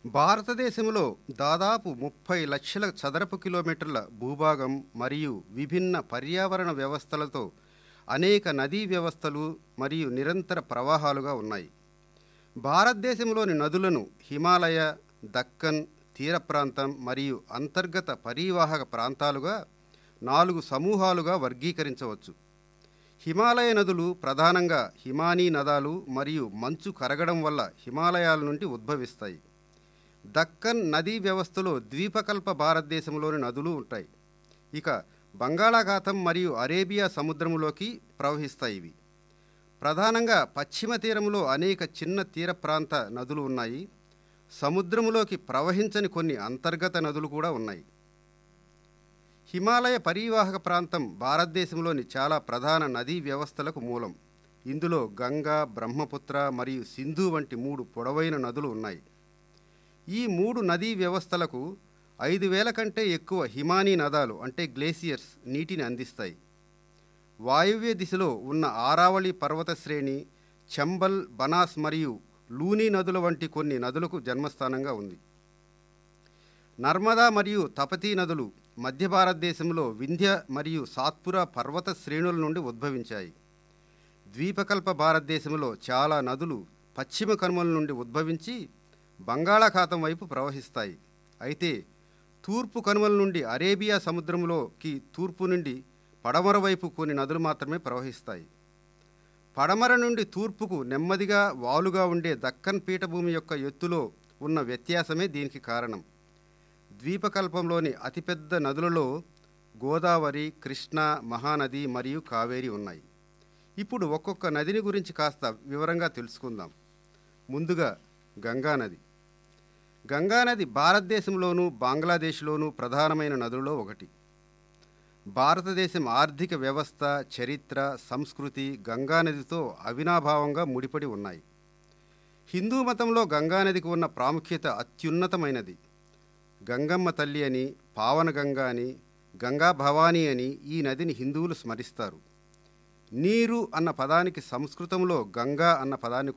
భారతదేశంలో దాదాపు ముప్పై లక్షల చదరపు కిలోమీటర్ల భూభాగం మరియు విభిన్న పర్యావరణ వ్యవస్థలతో అనేక నదీ వ్యవస్థలు మరియు నిరంతర ప్రవాహాలుగా ఉన్నాయి భారతదేశంలోని నదులను హిమాలయ దక్కన్ తీర ప్రాంతం మరియు అంతర్గత పరీవాహక ప్రాంతాలుగా నాలుగు సమూహాలుగా వర్గీకరించవచ్చు హిమాలయ నదులు ప్రధానంగా హిమానీ నదాలు మరియు మంచు కరగడం వల్ల హిమాలయాల నుండి ఉద్భవిస్తాయి దక్కన్ నదీ వ్యవస్థలో ద్వీపకల్ప భారతదేశంలోని నదులు ఉంటాయి ఇక బంగాళాఖాతం మరియు అరేబియా సముద్రములోకి ప్రవహిస్తాయి ఇవి ప్రధానంగా పశ్చిమ తీరంలో అనేక చిన్న తీర ప్రాంత నదులు ఉన్నాయి సముద్రములోకి ప్రవహించని కొన్ని అంతర్గత నదులు కూడా ఉన్నాయి హిమాలయ పరీవాహక ప్రాంతం భారతదేశంలోని చాలా ప్రధాన నదీ వ్యవస్థలకు మూలం ఇందులో గంగా బ్రహ్మపుత్ర మరియు సింధు వంటి మూడు పొడవైన నదులు ఉన్నాయి ఈ మూడు నదీ వ్యవస్థలకు ఐదు వేల కంటే ఎక్కువ హిమానీ నదాలు అంటే గ్లేసియర్స్ నీటిని అందిస్తాయి వాయువ్య దిశలో ఉన్న ఆరావళి పర్వత శ్రేణి చంబల్ బనాస్ మరియు లూనీ నదుల వంటి కొన్ని నదులకు జన్మస్థానంగా ఉంది నర్మదా మరియు తపతీ నదులు మధ్య భారతదేశంలో వింధ్య మరియు సాత్పురా పర్వత శ్రేణుల నుండి ఉద్భవించాయి ద్వీపకల్ప భారతదేశంలో చాలా నదులు పశ్చిమ కనుమల నుండి ఉద్భవించి బంగాళాఖాతం వైపు ప్రవహిస్తాయి అయితే తూర్పు కనుమల నుండి అరేబియా సముద్రంలోకి తూర్పు నుండి పడమర వైపు కొన్ని నదులు మాత్రమే ప్రవహిస్తాయి పడమర నుండి తూర్పుకు నెమ్మదిగా వాలుగా ఉండే దక్కన్ పీఠభూమి యొక్క ఎత్తులో ఉన్న వ్యత్యాసమే దీనికి కారణం ద్వీపకల్పంలోని అతిపెద్ద నదులలో గోదావరి కృష్ణ మహానది మరియు కావేరి ఉన్నాయి ఇప్పుడు ఒక్కొక్క నదిని గురించి కాస్త వివరంగా తెలుసుకుందాం ముందుగా గంగానది గంగానది భారతదేశంలోనూ బంగ్లాదేశ్లోనూ ప్రధానమైన నదులలో ఒకటి భారతదేశం ఆర్థిక వ్యవస్థ చరిత్ర సంస్కృతి గంగానదితో అవినాభావంగా ముడిపడి ఉన్నాయి హిందూ మతంలో గంగానదికి ఉన్న ప్రాముఖ్యత అత్యున్నతమైనది గంగమ్మ తల్లి అని పావన గంగా అని గంగా భవానీ అని ఈ నదిని హిందువులు స్మరిస్తారు నీరు అన్న పదానికి సంస్కృతంలో గంగా అన్న పదాన్ని